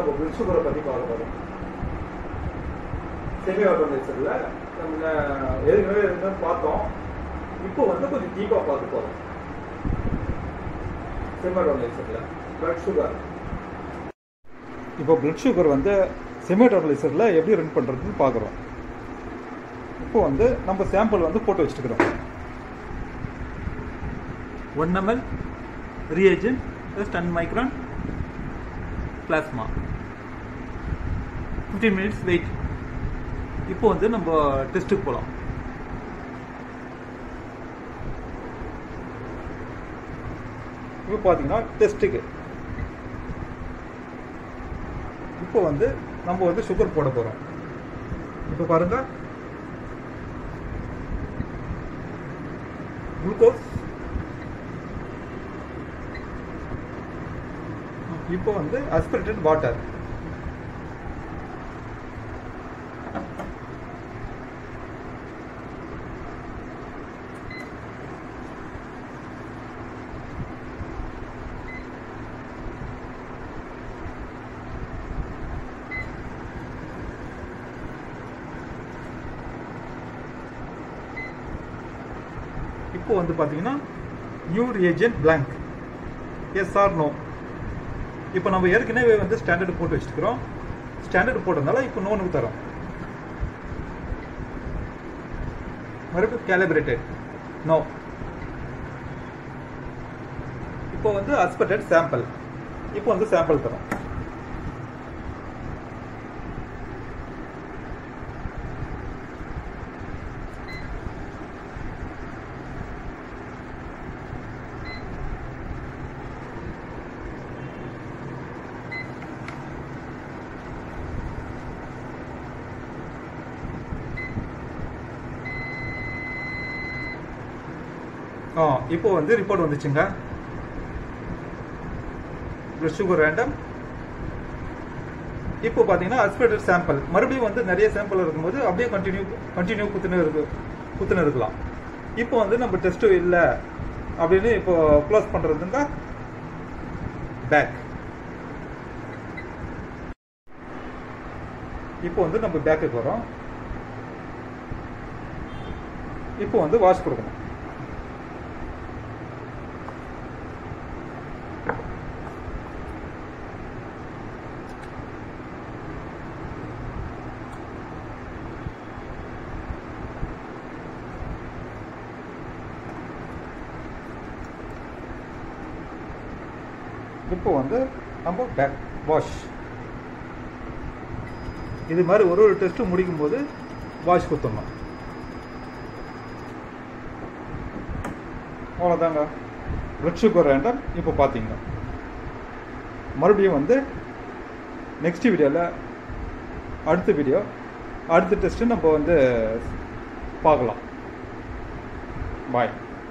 நம்ம பிளட் சுகரை பற்றி பார்க்க போகிறோம் செமி ஆட்டோமேஷனில் நம்ம ஏற்கனவே இருந்தால் பார்த்தோம் இப்போ வந்து கொஞ்சம் டீப்பாக பார்க்க போகிறோம் செமி ஆட்டோமேஷனில் பிளட் சுகர் இப்போ பிளட் சுகர் வந்து செமியோட்டோலைசரில் எப்படி ரன் பண்ணுறதுன்னு பார்க்குறோம் இப்போ வந்து நம்ம சாம்பிள் வந்து போட்டு வச்சுட்டுக்கிறோம் one ML reagent is 10 micron plasma 15 minutes wait இப்போ வந்து நம்ம டெஸ்ட்டுக்கு போகலாம் இப்போ பார்த்தீங்கன்னா டெஸ்ட்டுக்கு இப்போ வந்து நம்ம வந்து சுகர் போட போகிறோம் இப்போ பாருங்க குளுக்கோஸ் இப்போ வந்து அஸ்பிரேட்டட் வாட்டர் இப்போ வந்து பார்த்தீங்கன்னா new reagent blank S R no இப்போ நம்ம ஏற்கனவே வந்து ஸ்டாண்டர்ட் போட்டு வச்சுருக்கிறோம் ஸ்டாண்டர்ட் போட்டதுனால இப்போ நோனுக்கு தரோம் மறுபடியும் கேலிபிரேட்டட் நோ இப்போ வந்து அஸ்பெக்டட் சாம்பிள் இப்போ வந்து சாம்பிள் தரோம் ஆ இப்போ வந்து ரிப்போர்ட் வந்துச்சுங்க பிளட் சுகர் ரேண்டம் இப்போ பார்த்தீங்கன்னா அஸ்பெக்டட் சாம்பிள் மறுபடியும் வந்து நிறைய சாம்பிள் இருக்கும்போது அப்படியே கண்டினியூ கண்டினியூ குத்துனே இருக்கு குத்துனே இருக்கலாம் இப்போ வந்து நம்ம டெஸ்ட்டு இல்லை அப்படின்னு இப்போ க்ளோஸ் பண்ணுறதுங்க பேக் இப்போ வந்து நம்ம பேக்குக்கு வரோம் இப்போ வந்து வாஷ் கொடுக்கணும் இப்போ வந்து நம்ம பேக் வாஷ் இது மாதிரி ஒரு ஒரு டெஸ்ட்டும் முடிக்கும்போது வாஷ் குத்தணும் அவ்வளோதாங்க பிளட் சுகர் ரேண்டம் இப்போ பார்த்தீங்க மறுபடியும் வந்து நெக்ஸ்ட் வீடியோவில் அடுத்த வீடியோ அடுத்த டெஸ்ட்டு நம்ம வந்து பார்க்கலாம் பாய்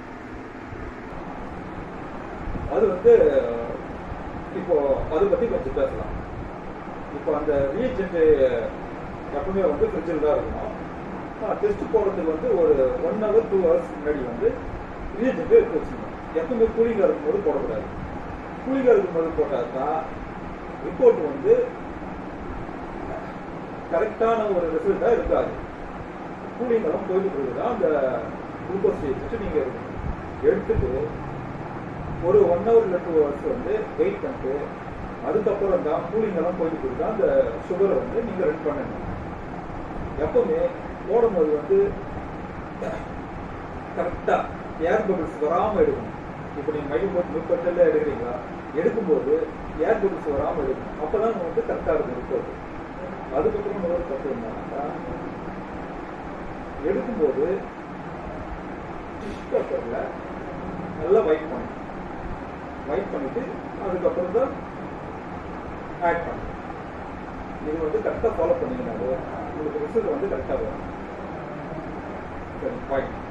அது வந்து இப்போ அதை பற்றி கொஞ்சம் பேசலாம் இப்போ அந்த ரீஜெண்ட் எப்பவுமே வந்து ஃப்ரிட்ஜில் தான் இருக்கணும் டெஸ்ட் போடுறதுக்கு வந்து ஒரு ஒன் ஹவர் டூ ஹவர்ஸ் முன்னாடி வந்து ரீஜெண்ட் எடுத்து வச்சுக்கணும் எப்பவுமே கூலிங்காக இருக்கும்போது போடக்கூடாது கூலிங்காக இருக்கும்போது போட்டால் தான் ரிப்போர்ட் வந்து கரெக்டான ஒரு ரிசல்ட்டாக இருக்காது கூலிங் எல்லாம் போயிட்டு பிறகு தான் அந்த குளுக்கோஸ் வச்சுட்டு நீங்கள் எடுக்கணும் எடுத்துட்டு ஒரு ஒன் ஹவர் இல்லை டூ ஹவர்ஸ் வந்து வெயிட் பண்ணிட்டு அதுக்கப்புறம் தான் கூலிங் எல்லாம் போயிட்டு போய் தான் அந்த சுகரை வந்து நீங்கள் ரன் பண்ணணும் எப்பவுமே போடும்போது வந்து கரெக்டாக ஏர் பபிள்ஸ் வராமல் எடுக்கணும் இப்போ நீங்கள் மையம் போட்டு முப்பத்தெல்லாம் எடுக்கிறீங்களா எடுக்கும்போது ஏர் பபிள்ஸ் வராமல் எடுக்கணும் அப்போ தான் வந்து கரெக்டாக இருக்கும் ரிப்போர்ட் அதுக்கப்புறம் இன்னொரு தப்பு என்னன்னா எடுக்கும்போது டிஷ் பேப்பரில் நல்லா வைட் பண்ணணும் வைட் பண்ணிட்டு அதுக்கப்புறம் தான் ஆட் பண்ணணும் இது வந்து கரெக்டாக ஃபாலோ பண்ணீங்கன்னாலே உங்களுக்கு ரிசல்ட் வந்து கரெக்டாக வரும் சரி பாயிண்ட்